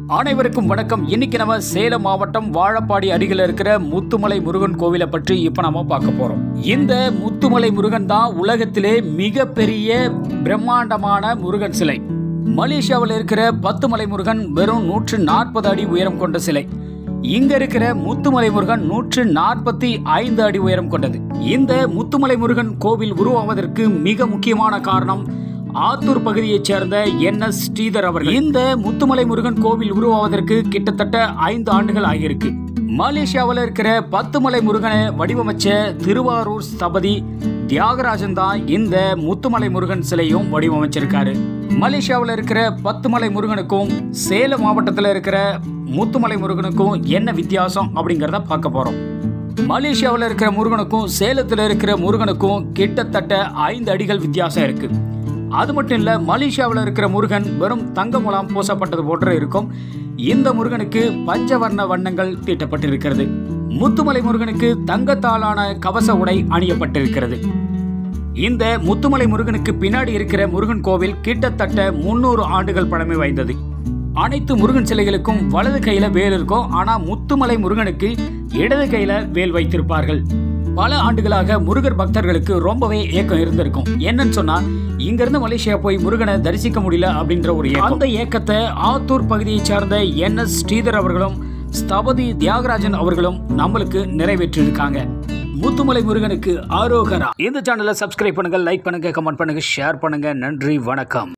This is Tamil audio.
அனைவருக்கும் வணக்கம் இன்னைக்கு நம்ம சேலம் மாவட்டம் வாழப்பாடி அருகில் இருக்கிற முத்துமலை முருகன் கோவிலை பற்றி இப்ப நாம பார்க்க போறோம் இந்த முத்துமலை முருகன் தான் உலகத்திலே மிகப்பெரிய பிரம்மாண்டமான முருகன் சிலை மலேசியாவில் இருக்கிற பத்துமலை முருகன் வெறும் நூற்று நாற்பது அடி உயரம் கொண்ட சிலை இங்க இருக்கிற முத்துமலை முருகன் நூற்று நாற்பத்தி ஐந்து அடி உயரம் கொண்டது இந்த முத்துமலை முருகன் கோவில் உருவாவதற்கு மிக முக்கியமான காரணம் ஆத்தூர் பகுதியைச் சேர்ந்த என் எஸ் ஸ்ரீதர் அவர்கள் இந்த முத்துமலை முருகன் கோவில் உருவாவதற்கு கிட்டத்தட்ட ஐந்து ஆண்டுகள் ஆகியிருக்கு மலேசியாவில் இருக்கிற பத்துமலை முருகனை வடிவமைச்ச திருவாரூர் ஸ்தபதி தியாகராஜன் தான் இந்த முத்துமலை முருகன் சிலையும் வடிவமைச்சிருக்காரு மலேசியாவில் இருக்கிற பத்துமலை முருகனுக்கும் சேலம் மாவட்டத்தில் இருக்கிற முத்துமலை முருகனுக்கும் என்ன வித்தியாசம் அப்படிங்கிறத பார்க்க போறோம் மலேசியாவில் இருக்கிற முருகனுக்கும் சேலத்தில் இருக்கிற முருகனுக்கும் கிட்டத்தட்ட ஐந்து அடிகள் வித்தியாசம் இருக்கு அது மட்டும் இல்ல மலேசியாவில் இருக்கிற முருகன் வெறும் தங்க முலாம் பூசப்பட்டது போன்று இருக்கும் இந்த முருகனுக்கு பஞ்சவர்ண வண்ணங்கள் தீட்டப்பட்டிருக்கிறது முத்துமலை முருகனுக்கு தங்கத்தாலான கவச உடை அணியப்பட்டிருக்கிறது இந்த முத்துமலை முருகனுக்கு பின்னாடி இருக்கிற முருகன் கோவில் கிட்டத்தட்ட முன்னூறு ஆண்டுகள் பழமை வாய்ந்தது அனைத்து முருகன் சிலைகளுக்கும் வலது கையில வேல் இருக்கும் ஆனா முத்துமலை முருகனுக்கு இடது கையில வேல் வைத்திருப்பார்கள் பல ஆண்டுகளாக முருகர் பக்தர்களுக்கு ரொம்பவே ஏக்கம் இருந்திருக்கும் என்னன்னு சொன்னா இங்க இருந்து மலேசியா போய் முருகனை தரிசிக்க முடியல அப்படின்ற ஒரு ஏக்கம். அந்த ஏக்கத்தை ஆத்தூர் பகுதியை சார்ந்த என் எஸ் ஸ்ரீதர் அவர்களும் ஸ்தபதி தியாகராஜன் அவர்களும் நம்மளுக்கு நிறைவேற்றியிருக்காங்க முத்துமலை முருகனுக்கு ஆரோகரா இந்த சேனலை சப்ஸ்கிரைப் பண்ணுங்க லைக் பண்ணுங்க கமெண்ட் பண்ணுங்க ஷேர் பண்ணுங்க நன்றி வணக்கம்